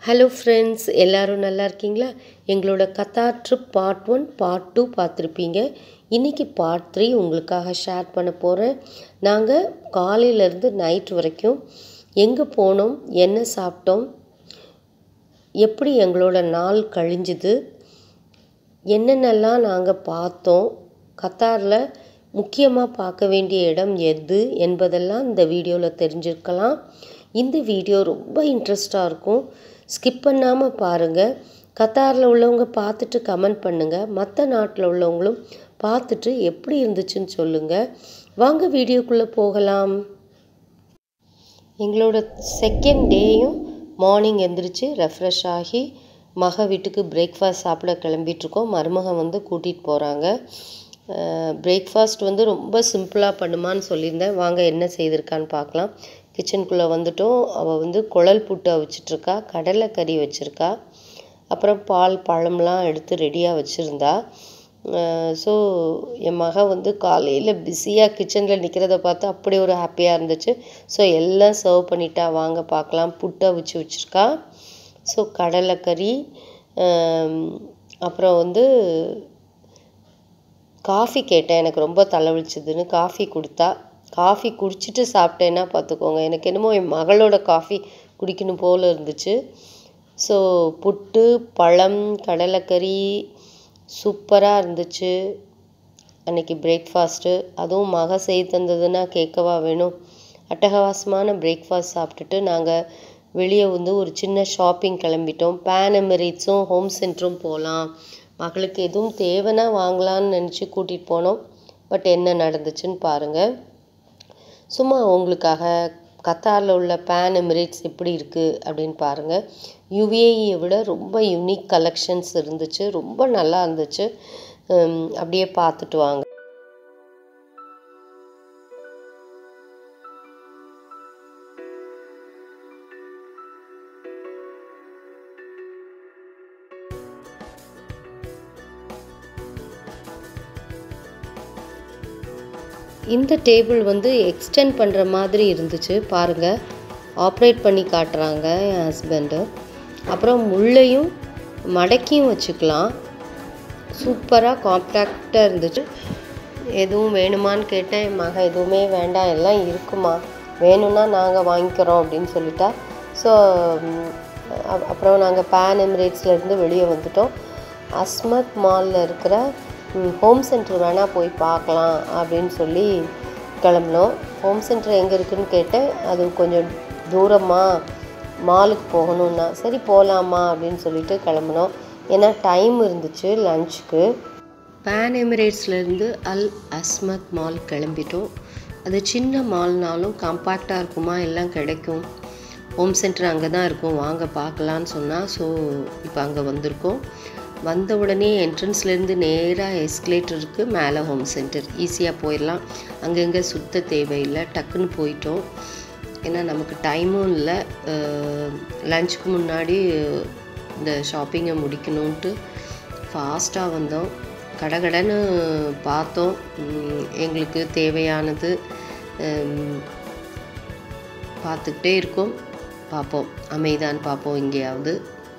hello friends எல்லோரும் நல்லா இருக்கீங்களா எங்களோட Qatar trip part one part two பார்த்துருப்பீங்க இன்றைக்கி பார்ட் த்ரீ உங்களுக்காக ஷேர் பண்ண போகிறேன் நாங்கள் காலையிலேருந்து நைட் வரைக்கும் எங்கே போனோம் என்ன சாப்பிட்டோம் எப்படி எங்களோட நாள் கழிஞ்சுது என்னென்னலாம் நாங்கள் பார்த்தோம் கத்தாரில் முக்கியமாக பார்க்க வேண்டிய இடம் எது என்பதெல்லாம் இந்த வீடியோவில் தெரிஞ்சிருக்கலாம் இந்த வீடியோ ரொம்ப இன்ட்ரெஸ்டாக இருக்கும் ஸ்கிப் பண்ணாமல் பாருங்கள் கத்தாரில் உள்ளவங்க பார்த்துட்டு கமெண்ட் பண்ணுங்கள் மற்ற நாட்டில் உள்ளவங்களும் பார்த்துட்டு எப்படி இருந்துச்சுன்னு சொல்லுங்கள் வாங்க வீடியோக்குள்ளே போகலாம் எங்களோட செகண்ட் டேயும் மார்னிங் எந்திரிச்சு ரெஃப்ரெஷ் ஆகி மக வீட்டுக்கு பிரேக்ஃபாஸ்ட் சாப்பிட கிளம்பிட்டுருக்கோம் மருமகன் வந்து கூட்டிகிட்டு போகிறாங்க பிரேக்ஃபாஸ்ட் வந்து ரொம்ப சிம்பிளாக பண்ணுமான்னு சொல்லியிருந்தேன் வாங்க என்ன செய்திருக்கான்னு பார்க்கலாம் கிச்சனுக்குள்ளே வந்துட்டோம் அவள் வந்து குழல் புட்டு அவிச்சிட்ருக்கா கடலைக்கறி வச்சுருக்கா அப்புறம் பால் பழம்லாம் எடுத்து ரெடியாக வச்சுருந்தா ஸோ என் மக வந்து காலையில் பிஸியாக கிச்சனில் நிற்கிறத பார்த்து அப்படி ஒரு ஹாப்பியாக இருந்துச்சு ஸோ எல்லாம் சர்வ் பண்ணிட்டா வாங்க பார்க்கலாம் புட்டு அவிச்சு வச்சுருக்கா ஸோ கடலைக்கறி அப்புறம் வந்து காஃபி கேட்டேன் எனக்கு ரொம்ப தலைவலிச்சதுன்னு காஃபி கொடுத்தா காஃபி குடிச்சிட்டு சாப்பிட்டேன்னா பார்த்துக்கோங்க எனக்கு என்னமோ என் மகளோட காஃபி குடிக்கணும் போல் இருந்துச்சு ஸோ புட்டு பழம் கடலைக்கறி சூப்பராக இருந்துச்சு அன்றைக்கி பிரேக்ஃபாஸ்ட்டு அதுவும் மக செய்து தந்ததுன்னா கேட்கவா வேணும் அட்டகாசமான பிரேக்ஃபாஸ்ட் சாப்பிட்டுட்டு நாங்கள் வெளியே வந்து ஒரு சின்ன ஷாப்பிங் கிளம்பிட்டோம் பேன் எமிரேட்ஸும் ஹோம் சென்டரும் போகலாம் மகளுக்கு எதுவும் தேவைன்னா வாங்கலான்னு நினச்சி கூட்டிகிட்டு போனோம் பட் என்ன நடந்துச்சுன்னு பாருங்கள் சும்மா உங்களுக்காக கத்தாரில் உள்ள பேன் எமிரேட்ஸ் எப்படி இருக்குது அப்படின்னு பாருங்கள் யுஏஇயை விட ரொம்ப யூனிக் கலெக்ஷன்ஸ் இருந்துச்சு ரொம்ப நல்லா இருந்துச்சு அப்படியே பார்த்துட்டு வாங்க இந்த டேபிள் வந்து எக்ஸ்டெண்ட் பண்ணுற மாதிரி இருந்துச்சு பாருங்கள் ஆப்ரேட் பண்ணி காட்டுறாங்க என் ஹஸ்பண்டு அப்புறம் முள்ளையும் மடக்கியும் வச்சுக்கலாம் சூப்பராக காம்பேக்டாக இருந்துச்சு எதுவும் வேணுமான்னு கேட்டேன் என் மக எதுவுமே வேண்டாம் எல்லாம் இருக்குமா வேணும்னா நாங்கள் வாங்கிக்கிறோம் அப்படின்னு சொல்லிட்டா ஸோ அப்புறம் நாங்கள் பேன் எமிரேட்ஸ்லேருந்து வெளியே வந்துட்டோம் அஸ்மத் மாலில் இருக்கிற ஹோம் சென்டர் வேணால் போய் பார்க்கலாம் அப்படின்னு சொல்லி கிளம்பினோம் ஹோம் சென்டர் எங்கே இருக்குதுன்னு கேட்டேன் அது கொஞ்சம் தூரமாக மாலுக்கு போகணுன்னா சரி போகலாமா அப்படின்னு சொல்லிட்டு கிளம்பினோம் ஏன்னா டைம் இருந்துச்சு லஞ்சுக்கு பேன் எமிரேட்ஸ்லேருந்து அல் அஸ்மத் மால் கிளம்பிட்டோம் அது சின்ன மால்னாலும் காம்பேக்டாக இருக்குமா எல்லாம் கிடைக்கும் ஹோம் சென்டர் அங்கே தான் இருக்கும் வாங்க பார்க்கலான்னு சொன்னால் ஸோ இப்போ அங்கே வந்திருக்கோம் வந்த உடனே என்ட்ரன்ஸ்லேருந்து நேராக எஸ்கலேட்டர் இருக்குது மேலே ஹோம் சென்டர் ஈஸியாக போயிடலாம் அங்கங்கே சுத்த தேவையில்லை டக்குன்னு போயிட்டோம் ஏன்னா நமக்கு டைமும் இல்லை லஞ்சுக்கு முன்னாடி இந்த ஷாப்பிங்கை முடிக்கணுன்ட்டு ஃபாஸ்ட்டாக வந்தோம் கடகடன்னு பார்த்தோம் எங்களுக்கு தேவையானது பார்த்துக்கிட்டே இருக்கோம் பார்ப்போம் அமைதான்னு பார்ப்போம் எங்கேயாவது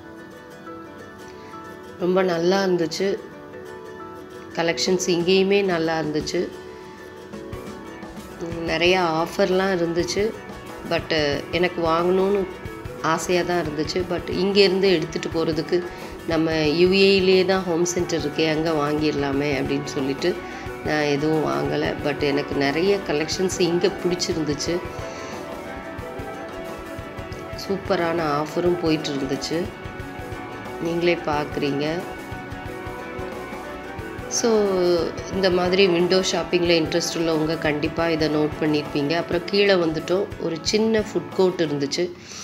ரொம்ப நல்லா இருந்துச்சு கலெக்ஷன்ஸ் இங்கேயுமே நல்லா இருந்துச்சு நிறையா ஆஃபர்லாம் இருந்துச்சு பட்டு எனக்கு வாங்கணும்னு ஆசையாக தான் இருந்துச்சு பட் இங்கேருந்து எடுத்துகிட்டு போகிறதுக்கு நம்ம யுஏயிலே தான் ஹோம் சென்டர் இருக்கே அங்கே வாங்கிடலாமே அப்படின்னு சொல்லிட்டு நான் எதுவும் வாங்கலை பட் எனக்கு நிறைய கலெக்ஷன்ஸ் இங்கே பிடிச்சிருந்துச்சு சூப்பரான ஆஃபரும் போயிட்டு இருந்துச்சு நீங்களே பார்க்குறீங்க ஸோ இந்த மாதிரி விண்டோ ஷாப்பிங்கில் இன்ட்ரெஸ்ட் உள்ளவங்க கண்டிப்பாக இதை நோட் பண்ணியிருப்பீங்க அப்புறம் கீழே வந்துட்டோம் ஒரு சின்ன ஃபுட் கோர்ட் இருந்துச்சு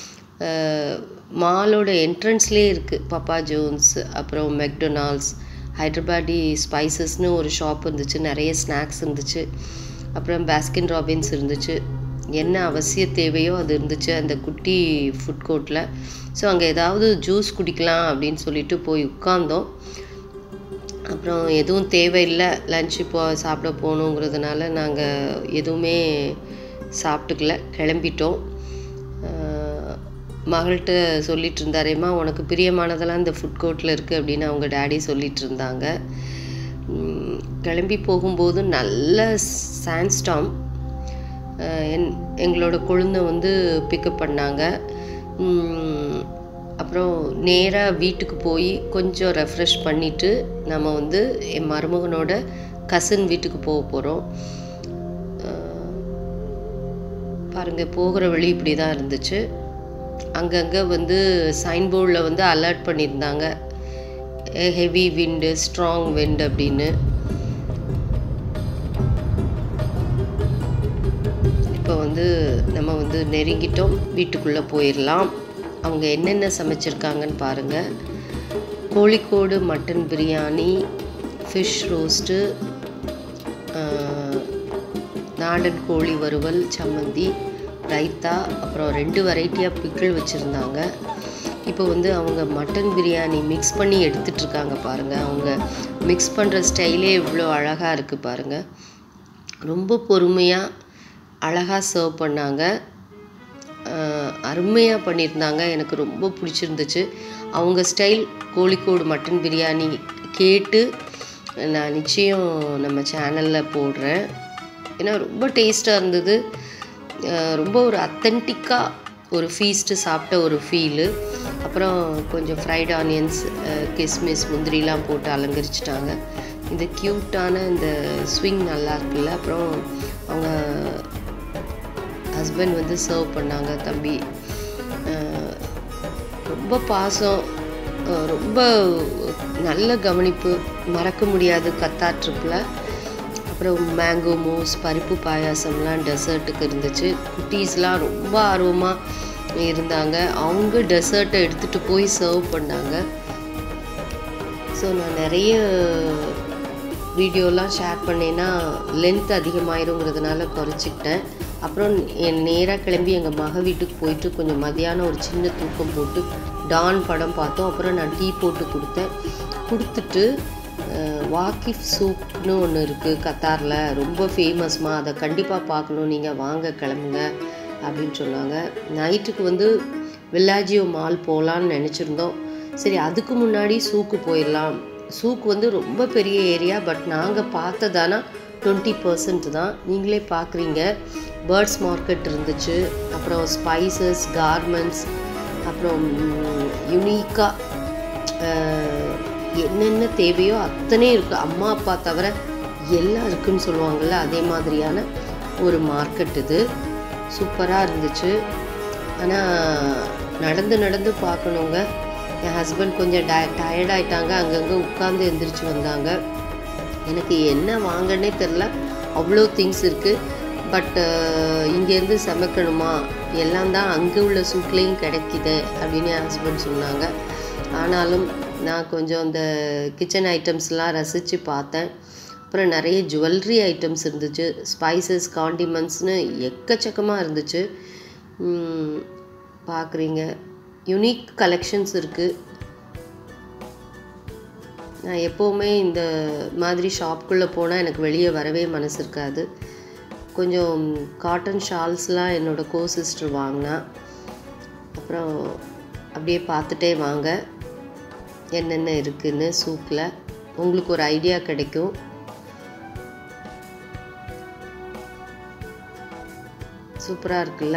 மாலோட என்ட்ரன்ஸ்லேயே இருக்குது பப்பா ஜோன்ஸ் அப்புறம் மெக்டொனால்ட்ஸ் ஹைட்ரபாடி ஸ்பைசஸ்னு ஒரு ஷாப் இருந்துச்சு நிறைய ஸ்நாக்ஸ் இருந்துச்சு அப்புறம் பேஸ்கின் ராபின்ஸ் இருந்துச்சு என்ன அவசிய தேவையோ அது இருந்துச்சு அந்த குட்டி ஃபுட் கோர்ட்டில் ஸோ அங்கே ஏதாவது ஜூஸ் குடிக்கலாம் அப்படின்னு சொல்லிட்டு போய் உட்காந்தோம் அப்புறம் எதுவும் தேவையில்லை லன்ச்சு போ சாப்பிட போகணுங்கிறதுனால நாங்கள் எதுவுமே சாப்பிட்டுக்கல கிளம்பிட்டோம் மகள்கிட்ட சொல்லிட்டு இருந்தாரேம்மா உனக்கு பிரியமானதெல்லாம் இந்த ஃபுட் கோர்ட்டில் இருக்குது அப்படின்னு அவங்க டேடி சொல்லிட்டு இருந்தாங்க உம், கிளம்பி போகும்போது நல்ல சாண்ட்ஸ்டாம் என் எங்களோட கொழுந்தை வந்து பிக்கப் பண்ணாங்க உம், அப்புறம் நேராக வீட்டுக்கு போய் கொஞ்சம் ரெஃப்ரெஷ் பண்ணிவிட்டு நம்ம வந்து என் மருமகனோட கசின் வீட்டுக்கு போக போகிறோம் பாருங்கள் போகிற வழி இப்படி தான் இருந்துச்சு அங்கங்கே வந்து சைன் போர்டில் வந்து அலர்ட் பண்ணியிருந்தாங்க ஹெவி விண்டு ஸ்ட்ராங் wind அப்படின்னு இப்போ வந்து நம்ம வந்து நெருங்கிட்டோம் வீட்டுக்குள்ளே போயிடலாம் அவங்க என்னென்ன சமைச்சிருக்காங்கன்னு பாருங்கள் Kozhikode mutton biryani fish roast நாடன் கோழி வறுவல் சம்மந்தி ரைத்தா அப்புறம் ரெண்டு வெரைட்டியாக பிக்கிள் வச்சுருந்தாங்க இப்போ வந்து அவங்க மட்டன் பிரியாணி மிக்ஸ் பண்ணி எடுத்துட்டு இருக்காங்க பாருங்கள் அவங்க மிக்ஸ் பண்ணுற ஸ்டைலே இவ்வளோ அழகாக இருக்குது பாருங்கள் ரொம்ப பொறுமையாக அழகாக சர்வ் பண்ணாங்க அருமையாக பண்ணியிருந்தாங்க எனக்கு ரொம்ப பிடிச்சிருந்துச்சு அவங்க ஸ்டைல் கோழிக்கோடு மட்டன் பிரியாணி கேட்டு நான் நிச்சயம் நம்ம சேனலில் போடுறேன் ஏன்னா ரொம்ப டேஸ்ட்டாக இருந்தது அஹ் ரொம்ப ஒரு அத்தன்டிக்காக ஒரு ஃபீஸ்ட்டு சாப்பிட்ட ஒரு ஃபீலு அப்புறம் கொஞ்சம் ஃப்ரைட் ஆனியன்ஸ் கிஸ்மிஸ் முந்திரிலாம் போட்டு அலங்கரிச்சிட்டாங்க இந்த க்யூட்டான இந்த ஸ்விங் நல்லா இருக்குல்ல அப்புறம் அவங்க ஹஸ்பண்ட் வந்து சர்வ் பண்ணாங்க தம்பி அஹ் ரொம்ப பாசம் அஹ் ரொம்ப நல்ல கவனிப்பு மறக்க முடியாது கத்தார் ட்ரிப்பில் அப்புறம் மேங்கோ மூஸ் பருப்பு பாயாசம்லாம் டெசர்ட்டுக்கு இருந்துச்சு குட்டீஸ்லாம் ரொம்ப ஆர்வமாக இருந்தாங்க அவங்க டெசர்ட்டை எடுத்துகிட்டு போய் சர்வ் பண்ணாங்க ஸோ நான் நிறைய வீடியோலாம் ஷேர் பண்ணேன்னா லென்த் அதிகமாயிருங்கிறதுனால குறைச்சிக்கிட்டேன் அப்புறம் என் நேராக கிளம்பி எங்கள் மக வீட்டுக்கு போயிட்டு கொஞ்சம் மதியானம் ஒரு சின்ன தூக்கம் போட்டு டான் படம் பார்த்தோம் அப்புறம் நான் டீ போட்டு கொடுத்தேன் கொடுத்துட்டு அஹ், வாக்கிஃப் சூப்னு ஒன்று இருக்குது கத்தாரில் ரொம்ப ஃபேமஸ்மா அதை கண்டிப்பாக பார்க்கணும் நீங்கள் வாங்க கிளம்புங்க அப்படின்னு சொன்னாங்க நைட்டுக்கு வந்து வில்லாஜியோ மால் போகலான்னு நினச்சிருந்தோம் சரி அதுக்கு முன்னாடி சூக்கு போயிடலாம் சூக்கு வந்து ரொம்ப பெரிய ஏரியா பட் நாங்கள் பார்த்ததானா டுவெண்ட்டி பர்சன்ட் தான் நீங்களே பார்க்குறீங்க பேர்ட்ஸ் மார்க்கெட் இருந்துச்சு அப்புறம் ஸ்பைசஸ் கார்மெண்ட்ஸ் அப்புறம் யுனீக்காக என்னென்ன தேவையோ அத்தனை இருக்குது அம்மா அப்பா தவிர எல்லாம் இருக்குன்னு சொல்லுவாங்கள்ல அதே மாதிரியான ஒரு மார்க்கெட் இது சூப்பராக இருந்துச்சு ஆனால் நடந்து நடந்து பார்க்கணுங்க என் ஹஸ்பண்ட் கொஞ்சம் டய டயர்டாயிட்டாங்க அங்கங்கே உட்காந்து எந்திரிச்சு வந்தாங்க எனக்கு என்ன வாங்கன்னே தெரில அவ்வளோ திங்ஸ் இருக்குது பட் இங்கேருந்து சமைக்கணுமா எல்லாம் தான் அங்கே உள்ள சூட்லேயும் கிடைக்குது அப்படின்னு என் ஹஸ்பண்ட் சொன்னாங்க ஆனாலும் நான் கொஞ்சம் இந்த கிச்சன் ஐட்டம்ஸ்லாம் ரசித்து பார்த்தேன் அப்புறம் நிறைய ஜுவல்லரி ஐட்டம்ஸ் இருந்துச்சு ஸ்பைசஸ் காண்டிமெண்ட்ஸ்னு எக்கச்சக்கமாக இருந்துச்சு பார்க்குறீங்க யுனிக் கலெக்ஷன்ஸ் இருக்குது நான் எப்போவுமே இந்த மாதிரி ஷாப்புக்குள்ளே போனால் எனக்கு வெளியே வரவே மனசு இருக்காது கொஞ்சம் காட்டன் ஷால்ஸ்லாம் என்னோடய கோ சிஸ்டர் வாங்கினா அப்புறம் அப்படியே பார்த்துட்டே வாங்க என்னென்ன இருக்குன்னு சூக்கில் உங்களுக்கு ஒரு ஐடியா கிடைக்கும் சூப்பராக இருக்குல்ல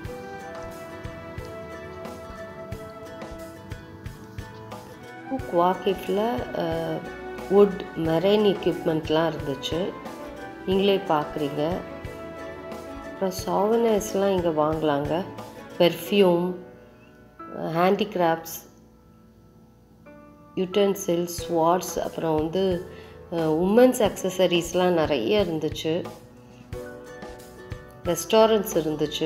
குவாக்கிஃபில் வுட் மெரைன் எக்யூப்மெண்ட்லாம் இருந்துச்சு நீங்களே பார்க்குறீங்க அப்புறம் சாவனர்ஸ்லாம் இங்கே வாங்கலாங்க பெர்ஃப்யூம் ஹேண்டிகிராஃப்ட்ஸ் யூட்டன்சில்ஸ் ஸ்வாட்ஸ் அப்புறம் வந்து உமன்ஸ் அக்சசரிஸ்லாம் நிறைய இருந்துச்சு ரெஸ்டாரண்ட்ஸ் இருந்துச்சு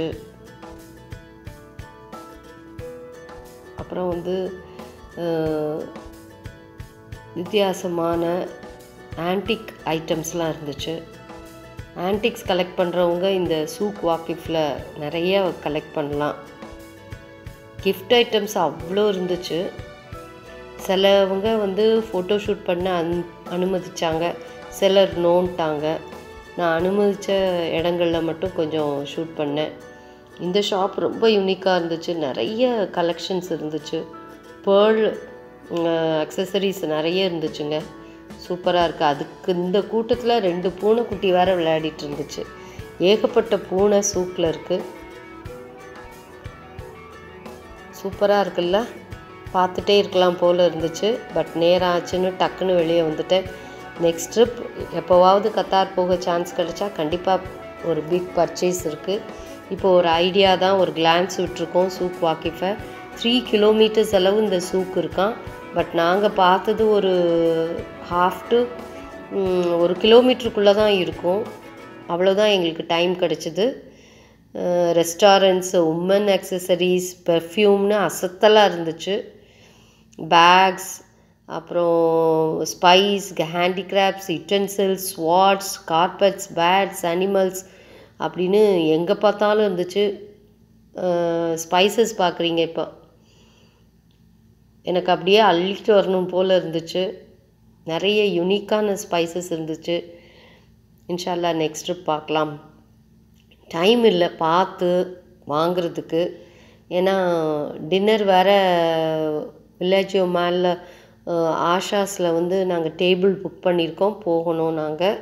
அப்புறம் வந்து அஹ், வித்தியாசமான ஆன்டிக் ஐட்டம்ஸ்லாம் இருந்துச்சு ஆன்டிக்ஸ் கலெக்ட் பண்ணுறவங்க இந்த சூக் வாக்கிஃபில் நிறைய கலெக்ட் பண்ணலாம் கிஃப்ட் ஐட்டம்ஸ் அவ்வளோ இருந்துச்சு சிலவங்க வந்து ஃபோட்டோ ஷூட் பண்ண அன் அனுமதிச்சாங்க சிலர் நோன்ட்டாங்க நான் அனுமதித்த இடங்களில் மட்டும் கொஞ்சம் ஷூட் பண்ணேன் இந்த ஷாப் ரொம்ப யூனிக்காக இருந்துச்சு நிறைய கலெக்ஷன்ஸ் இருந்துச்சு பேர்ல் அக்சசரிஸ் நிறைய இருந்துச்சுங்க சூப்பராக இருக்குது அதுக்கு இந்த கூட்டத்தில் ரெண்டு பூனைக்குட்டி வேறு விளையாடிட்டு இருந்துச்சு ஏகப்பட்ட பூனை சூக்கில் இருக்குது சூப்பராக இருக்குல்ல பார்த்துட்டே இருக்கலாம் போல் இருந்துச்சு பட் நேரம் ஆச்சுன்னு டக்குன்னு வெளியே வந்துட்டேன் நெக்ஸ்ட் ட்ரிப் எப்போவாவது கத்தார் போக சான்ஸ் கிடைச்சா கண்டிப்பாக ஒரு பிக் பர்ச்சேஸ் இருக்குது இப்போ ஒரு ஐடியா தான் ஒரு கிளான்ஸ் விட்டுருக்கோம் சூக் வாக்கிஃபை த்ரீ கிலோமீட்டர்ஸ் அளவு இந்த சூக் இருக்கான் பட் நாங்கள் பார்த்தது ஒரு ஹாஃப் டு ஒரு கிலோமீட்டருக்குள்ளே தான் இருக்கும் அவ்வளோதான் எங்களுக்கு டைம் கிடச்சிது ரெஸ்டாரண்ட்ஸ் உமன் அக்சசரிஸ் பெர்ஃப்யூம்னு அசத்தலாக இருந்துச்சு பேக்ஸ் அப்புறம் spice handicrafts utensils watches carpets pets animals அப்படின்னு எங்கே பார்த்தாலும் இருந்துச்சு ஸ்பைசஸ் பார்க்குறீங்க இப்போ எனக்கு அப்படியே அள்ளிட்டு வரணும் போல் இருந்துச்சு நிறைய யுனிக்கான ஸ்பைசஸ் இருந்துச்சு இன்ஷால்லா நெக்ஸ்ட் ட்ரிப் பார்க்கலாம் டைம் இல்லை பார்த்து வாங்குறதுக்கு ஏன்னா டின்னர் வேறு வில்லேஜோ மேலே ஆஷாஸில் வந்து நாங்கள் டேபிள் புக் பண்ணியிருக்கோம் போகணும் நாங்கள்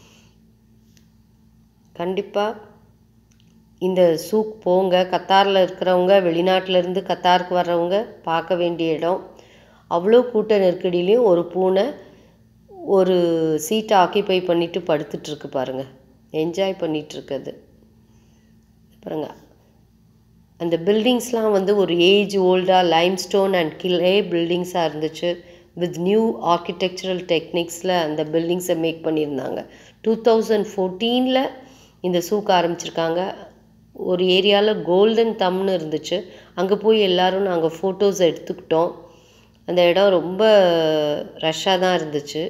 கண்டிப்பாக இந்த சூக் போங்க கத்தாரில் இருக்கிறவங்க வெளிநாட்டிலேருந்து கத்தாருக்கு வர்றவங்க பார்க்க வேண்டிய இடம் அவ்வளோ கூட்ட நெருக்கடியிலையும் ஒரு பூனை ஒரு சீட்டை ஆக்கியபை பண்ணிட்டு படுத்துட்ருக்கு பாருங்கள் என்ஜாய் பண்ணிகிட்ருக்குது பாருங்க அந்த பில்டிங்ஸ்லாம் வந்து ஒரு ஏஜ் ஓல்டாக லைம்ஸ்டோன் அண்ட் கிளே பில்டிங்ஸாக இருந்துச்சு வித் நியூ ஆர்கிடெக்சரல் டெக்னிக்ஸில் அந்த பில்டிங்ஸை மேக் பண்ணியிருந்தாங்க டூ தௌசண்ட் ஃபோர்டீனில் இந்த சூக் ஆரம்பிச்சிருக்காங்க ஒரு ஏரியாவில் கோல்டன் தம்னு இருந்துச்சு அங்கே போய் எல்லோரும் நாங்கள் ஃபோட்டோஸ் எடுத்துக்கிட்டோம் அந்த இடம் ரொம்ப ரஷ்ஷாக தான் இருந்துச்சு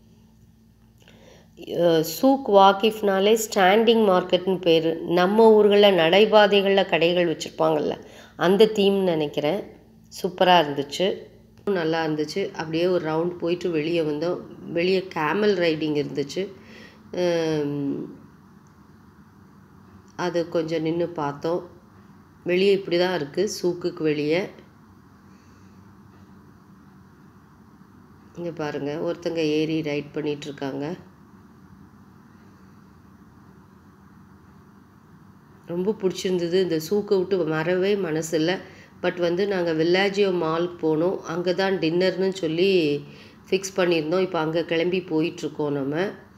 சூக் வாக்கிஃப்னாலே ஸ்டாண்டிங் மார்க்கெட்னு பேர் நம்ம ஊர்களில் நடைபாதைகளில் கடைகள் வச்சுருப்பாங்கள்ல அந்த தீம்னு நினைக்கிறேன் சூப்பராக இருந்துச்சு நல்லா இருந்துச்சு அப்படியே ஒரு ரவுண்ட் போயிட்டு வெளியே வந்தோம் வெளியே கேமல் ரைடிங் இருந்துச்சு அது கொஞ்சம் நின்று பார்த்தோம் வெளியே இப்படி தான் இருக்குது சூக்குக்கு வெளியே இங்கே பாருங்கள் ஒருத்தங்க ஏறி ரைட் பண்ணிகிட்ருக்காங்க ரொம்ப பிடிச்சிருந்தது இந்த சூக்கை விட்டு வரவே மனசு இல்லை பட் வந்து நாங்கள் வில்லாஜியோ மாலுக்கு போனோம் அங்கே தான் டின்னர்னு சொல்லி ஃபிக்ஸ் பண்ணியிருந்தோம் இப்போ அங்கே கிளம்பி போயிட்டுருக்கோம் நம்ம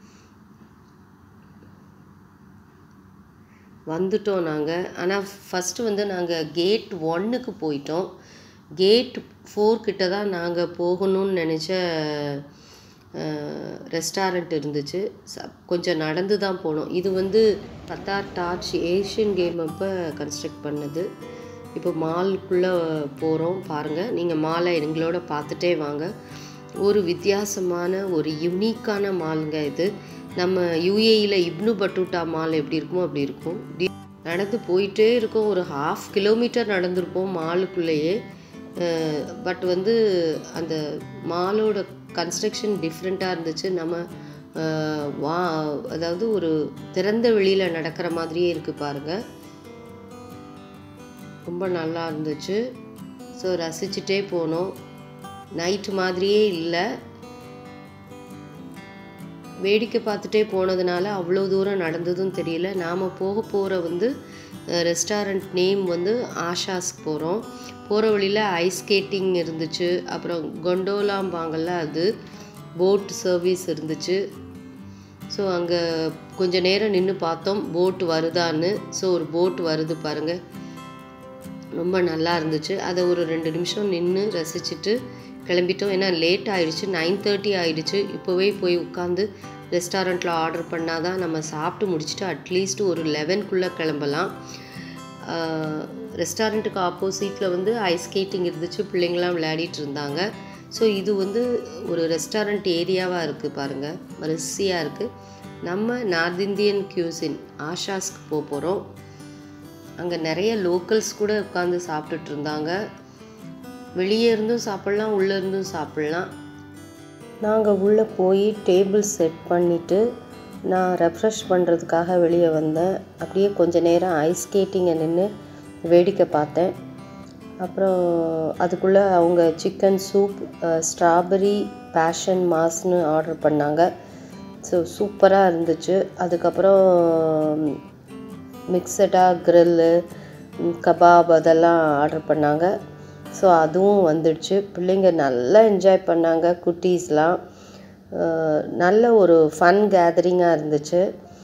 வந்துட்டோம் நாங்கள் ஆனால் ஃபஸ்ட்டு வந்து நாங்கள் கேட் ஒன்னுக்கு போயிட்டோம் கேட் ஃபோர் கிட்ட தான் நாங்கள் போகணும்னு நினச்ச ரெஸ்டாரண்ட் இருந்துச்சு ச கொஞ்சம் நடந்து தான் போனோம் இது வந்து கத்தார் டார்ச் ஏஷியன் கேம் அப்போ கன்ஸ்ட்ரக்ட் பண்ணது இப்போ மாலுக்குள்ளே போகிறோம் பாருங்கள் நீங்கள் மாலை எங்களோட பார்த்துட்டே வாங்க ஒரு வித்தியாசமான ஒரு யுனிக்கான மாலுங்க இது நம்ம யூஏயில் இப்னு பட்டூட்டா மால் எப்படி இருக்குமோ அப்படி இருக்கும் நடந்து போயிட்டே இருக்கோம் ஒரு ஹாஃப் கிலோமீட்டர் நடந்திருப்போம் மாலுக்குள்ளேயே பட் வந்து அந்த மாலோட கன்ஸ்ட்ரக்ஷன் டிஃப்ரெண்ட்டாக இருந்துச்சு நம்ம வா அதாவது ஒரு திறந்த வெளியில் நடக்கிற மாதிரியே இருக்குது பாருங்கள் ரொம்ப நல்லா இருந்துச்சு ஸோ ரசிச்சுட்டே போனோம் நைட்டு மாதிரியே இல்லை வேடிக்கை பார்த்துட்டே போனதுனால அவ்வளோ தூரம் நடந்ததும் தெரியல நாம் போக போகிற வந்து ரெஸ்டாரண்ட் நேம் வந்து ஆஷாஸ்க்கு போகிறோம் போகிற வழியில் ஐஸ் ஸ்கேட்டிங் இருந்துச்சு அப்புறம் கொண்டோலாம்பாங்கள்ல அது போட் சர்வீஸ் இருந்துச்சு ஸோ அங்கே கொஞ்சம் நேரம் நின்று பார்த்தோம் போட் வருதான்னு ஸோ ஒரு போட் வருது பாருங்கள் ரொம்ப நல்லா இருந்துச்சு அதை ஒரு ரெண்டு நிமிஷம் நின்று ரசிச்சுட்டு கிளம்பிட்டோம் ஏன்னா லேட் ஆயிடுச்சு நைன் தேர்ட்டி ஆயிடுச்சு இப்போவே போய் உட்காந்து ரெஸ்டாரண்ட்டில் ஆர்டர் பண்ணால் தான் நம்ம சாப்பிட்டு முடிச்சுட்டு அட்லீஸ்ட் ஒரு லெவன்குள்ளே கிளம்பலாம் ரெஸ்டாரண்ட்டுக்கு ஆப்போசிட்டில் வந்து ஐஸ் ஸ்கேட்டிங் இருந்துச்சு பிள்ளைங்களாம் விளையாடிட்டு இருந்தாங்க ஸோ இது வந்து ஒரு ரெஸ்டாரண்ட் ஏரியாவாக இருக்குது பாருங்கள் வரிசையாக இருக்குது நம்ம நார்த் இந்தியன் கியூசின் ஆஷாஸ்க்கு போக போகிறோம் அங்கே நிறைய லோக்கல்ஸ் கூட உட்காந்து சாப்பிட்டுட்டு இருந்தாங்க வெளியே இருந்தும் சாப்பிட்லாம் உள்ளே இருந்தும் சாப்பிட்லாம் நாங்கள் உள்ளே போய் டேபிள் செட் பண்ணிவிட்டு நான் ரெஃப்ரெஷ் பண்ணுறதுக்காக வெளியே வந்தேன் அப்படியே கொஞ்ச நேரம் ஐஸ் ஸ்கேட்டிங்கை நின்று வேடிக்கை பார்த்தேன் அப்புறம் அதுக்குள்ளே அவங்க சிக்கன் சூப் ஸ்ட்ராபெரி பேஷன் மாஸ்னு ஆர்டர் பண்ணாங்க ஸோ சூப்பராக இருந்துச்சு அதுக்கப்புறம் மிக்சடாக க்ரில்லு கபாப் அதெல்லாம் ஆர்டர் பண்ணாங்க ஸோ அதுவும் வந்துடுச்சு பிள்ளைங்க நல்லா என்ஜாய் பண்ணாங்க குட்டீஸ்லாம் நல்ல ஒரு ஃபன் கேதரிங்காக இருந்துச்சு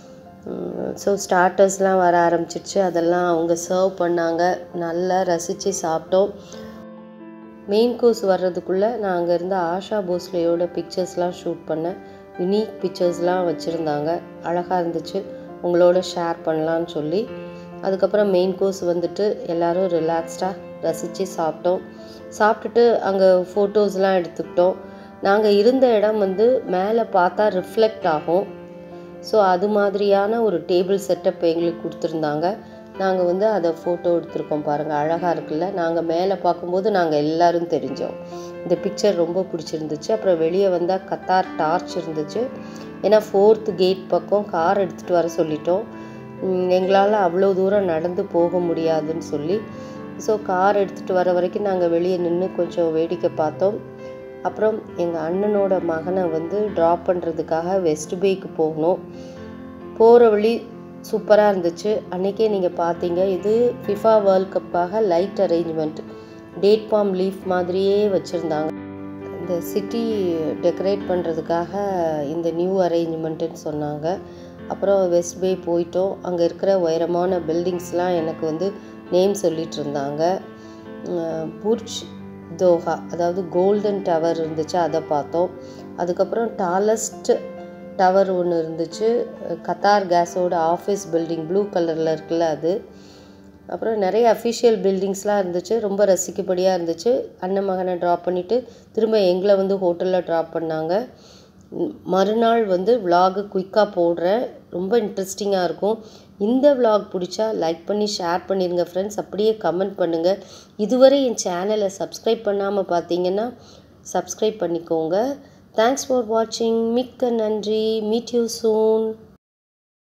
ஸோ ஸ்டார்டர்ஸ்லாம் வர ஆரம்பிச்சிடுச்சு அதெல்லாம் அவங்க சர்வ் பண்ணாங்க நல்லா ரசித்து சாப்பிட்டோம் மெயின் கோர்ஸ் வர்றதுக்குள்ளே நான் அங்கே இருந்த ஆஷா போஸ்லேயோட பிக்சர்ஸ்லாம் ஷூட் பண்ணேன் யுனிக் பிக்சர்ஸ்லாம் வச்சுருந்தாங்க அழகாக இருந்துச்சு உங்களோட ஷேர் பண்ணலான்னு சொல்லி அதுக்கப்புறம் மெயின் கோர்ஸ் வந்துட்டு எல்லோரும் ரிலாக்ஸ்டாக ரசித்து சாப்பிட்டோம் சாப்பிட்டுட்டு அங்கே ஃபோட்டோஸ்லாம் எடுத்துக்கிட்டோம் நாங்கள் இருந்த இடம் வந்து மேலே பார்த்தா ரிஃப்ளெக்ட் ஆகும் ஸோ அது மாதிரியான ஒரு டேபிள் செட்டப் எங்களுக்கு கொடுத்துருந்தாங்க நாங்கள் வந்து அதை ஃபோட்டோ எடுத்திருக்கோம் பாருங்கள் அழகாக இருக்குல்ல நாங்கள் மேலே பார்க்கும்போது நாங்கள் எல்லோரும் தெரிஞ்சோம் இந்த பிக்சர் ரொம்ப பிடிச்சிருந்துச்சு அப்புறம் வெளியே வந்தால் கத்தார் டார்ச் இருந்துச்சு ஏன்னா ஃபோர்த் கேட் பக்கம் கார் எடுத்துகிட்டு வர சொல்லிட்டோம் எங்களால் அவ்வளோ தூரம் நடந்து போக முடியாதுன்னு சொல்லி ஸோ கார் எடுத்துகிட்டு வர வரைக்கும் நாங்கள் வெளியே நின்று கொஞ்சம் வேடிக்கை பார்த்தோம் அப்புறம் எங்கள் அண்ணனோட மகனை வந்து ட்ராப் பண்ணுறதுக்காக வெஸ்ட் பேக்கு போகணும் போகிற வழி சூப்பராக இருந்துச்சு அன்றைக்கே நீங்கள் பார்த்தீங்க இது ஃபிஃபா வேர்ல்ட் கப்பாக light arrangement date palm leaf மாதிரியே வச்சுருந்தாங்க இந்த சிட்டி டெக்கரேட் பண்ணுறதுக்காக இந்த நியூ அரேஞ்ச்மெண்ட்டுன்னு சொன்னாங்க அப்புறம் வெஸ்ட் பே போயிட்டோம் அங்கே இருக்கிற உயரமான பில்டிங்ஸ்லாம் எனக்கு வந்து நேம் சொல்லிட்டு இருந்தாங்க புர்ஜ் தோஹா அதாவது கோல்டன் டவர் இருந்துச்சு அதை பார்த்தோம் அதுக்கப்புறம் டாலஸ்ட் டவர் ஒன்று இருந்துச்சு கத்தார் கேஸோட ஆஃபீஸ் பில்டிங் ப்ளூ கலரில் இருக்குல்ல அது அப்புறம் நிறைய அஃபிஷியல் பில்டிங்ஸ்லாம் இருந்துச்சு ரொம்ப ரசிக்கப்படியாக இருந்துச்சு அண்ணன் மகனை ட்ராப் பண்ணிவிட்டு திரும்ப எங்களை வந்து ஹோட்டலில் ட்ராப் பண்ணாங்க மறுநாள் வந்து விலாகு குயிக்காக போடுறேன் ரொம்ப இன்ட்ரெஸ்டிங்காக இருக்கும் இந்த விலாக் பிடிச்சா லைக் பண்ணி ஷேர் பண்ணிடுங்க ஃப்ரெண்ட்ஸ் அப்படியே கமெண்ட் பண்ணுங்கள் இதுவரை என் சேனலை சப்ஸ்கிரைப் பண்ணாமல் பார்த்தீங்கன்னா சப்ஸ்கிரைப் பண்ணிக்கோங்க தேங்க்ஸ் ஃபார் வாட்சிங் மிக்க நன்றி மீட் யூ சூன்